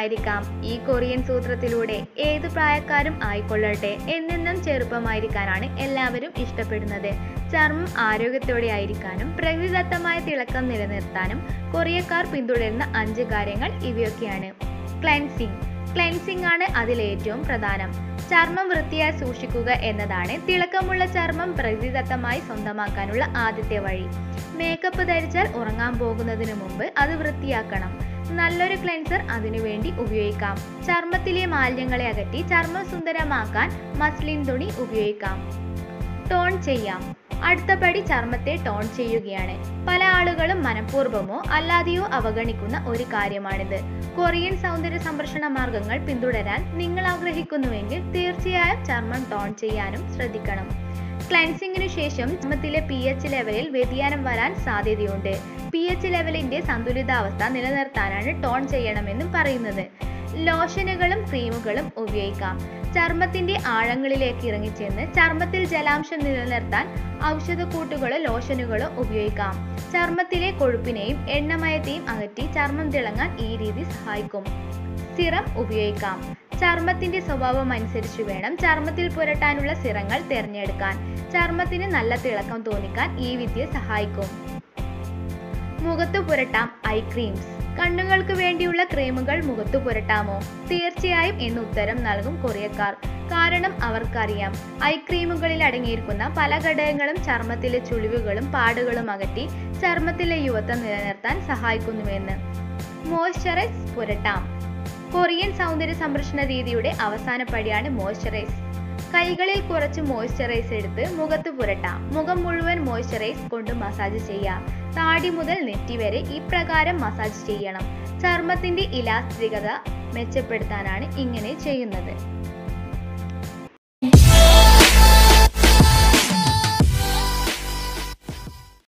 ചെറുപ്പമായിരിക്കാം ഈ കൊറിയൻ സൂത്രത്തിലൂടെ ഏത് പ്രായക്കാരും ആയിക്കൊള്ളട്ടെ എന്നെന്നും ചെറുപ്പമായിരിക്കാനാണ് എല്ലാവരും ഇഷ്ടപ്പെടുന്നത് ചർമ്മം ആരോഗ്യത്തോടെ ആയിരിക്കാനും പ്രകൃതിദത്തമായ തിളക്കം നിലനിർത്താനും കൊറിയക്കാർ പിന്തുടരുന്ന അഞ്ച് കാര്യങ്ങൾ ഇവയൊക്കെയാണ് ക്ലെൻസിങ് ക്ലെൻസിംഗ് ആണ് അതിലേറ്റവും പ്രധാനം ചർമ്മം വൃത്തിയായി സൂക്ഷിക്കുക എന്നതാണ് തിളക്കമുള്ള ചർമ്മം പ്രകൃതിദത്തമായി സ്വന്തമാക്കാനുള്ള ആദ്യത്തെ വഴി മേക്കപ്പ് ധരിച്ചാൽ ഉറങ്ങാൻ പോകുന്നതിന് മുമ്പ് അത് വൃത്തിയാക്കണം നല്ലൊരു ക്ലെൻസർ അതിനുവേണ്ടി ഉപയോഗിക്കാം ചർമ്മത്തിലെ മാലിന്യങ്ങളെ അകറ്റി ചർമ്മം സുന്ദരമാക്കാൻ മസ്ലിൻ തുണി ഉപയോഗിക്കാം ടോൺ ചെയ്യാം അടുത്ത പടി ചർമ്മത്തെ ടോൺ ചെയ്യുകയാണ് പല ആളുകളും മനഃപൂർവ്വമോ അല്ലാതെയോ അവഗണിക്കുന്ന ഒരു കാര്യമാണിത് കൊറിയൻ സൗന്ദര്യ സംരക്ഷണ മാർഗങ്ങൾ പിന്തുടരാൻ നിങ്ങൾ ആഗ്രഹിക്കുന്നുവെങ്കിൽ തീർച്ചയായും ചർമ്മം ടോൺ ചെയ്യാനും ശ്രദ്ധിക്കണം ക്ലൻസിങ്ങിനു ശേഷം ചർമ്മത്തിലെ പി എച്ച് ലെവലിൽ വ്യതിയാനം വരാൻ സാധ്യതയുണ്ട് പി എച്ച് ലെവലിന്റെ സന്തുലിതാവസ്ഥ നിലനിർത്താനാണ് ടോൺ ചെയ്യണമെന്നും പറയുന്നത് ലോഷനുകളും ക്രീമുകളും ഉപയോഗിക്കാം ചർമ്മത്തിന്റെ ആഴങ്ങളിലേക്ക് ഇറങ്ങിച്ചെന്ന് ചർമ്മത്തിൽ ജലാംശം നിലനിർത്താൻ ഔഷധക്കൂട്ടുകളോ ലോഷനുകളോ ഉപയോഗിക്കാം ചർമ്മത്തിലെ കൊഴുപ്പിനെയും എണ്ണമയത്തെയും അകറ്റി ചർമ്മം തിളങ്ങാൻ ഈ രീതി സഹായിക്കും സിറം ഉപയോഗിക്കാം ചർമ്മത്തിന്റെ സ്വഭാവം അനുസരിച്ച് വേണം ചർമ്മത്തിൽ പുരട്ടാനുള്ള സിറങ്ങൾ തിരഞ്ഞെടുക്കാൻ ചർമ്മത്തിന് നല്ല തിളക്കം തോന്നിക്കാൻ ഈ വിദ്യ സഹായിക്കും മുഖത്ത് പുരട്ടാം ഐ ക്രീംസ് കണ്ണുകൾക്ക് വേണ്ടിയുള്ള ക്രീമുകൾ മുഖത്ത് പുരട്ടാമോ തീർച്ചയായും എന്ന് ഉത്തരം നൽകും കൊറിയക്കാർ കാരണം അവർക്കറിയാം ഐ ക്രീമുകളിൽ അടങ്ങിയിരിക്കുന്ന പല ഘടകങ്ങളും ചർമ്മത്തിലെ ചുളിവുകളും പാടുകളും അകറ്റി ചർമ്മത്തിലെ യുവത്വം നിലനിർത്താൻ സഹായിക്കുന്നുവെന്ന് മോയ്സ്ചറൈസ് പുരട്ടാം കൊറിയൻ സൗന്ദര്യ സംരക്ഷണ രീതിയുടെ അവസാന പടിയാണ് മോയ്സ്ചറൈസ് കൈകളിൽ കുറച്ച് മോയ്സ്ചറൈസ് എടുത്ത് മുഖത്ത് പുരട്ടാം മുഖം മുഴുവൻ മോയ്സ്ചറൈസ് കൊണ്ട് മസാജ് ചെയ്യാം താടി മുതൽ നെറ്റി വരെ ഇപ്രകാരം മസാജ് ചെയ്യണം ചർമ്മത്തിന്റെ ഇലാസ്തികത മെച്ചപ്പെടുത്താനാണ് ഇങ്ങനെ ചെയ്യുന്നത്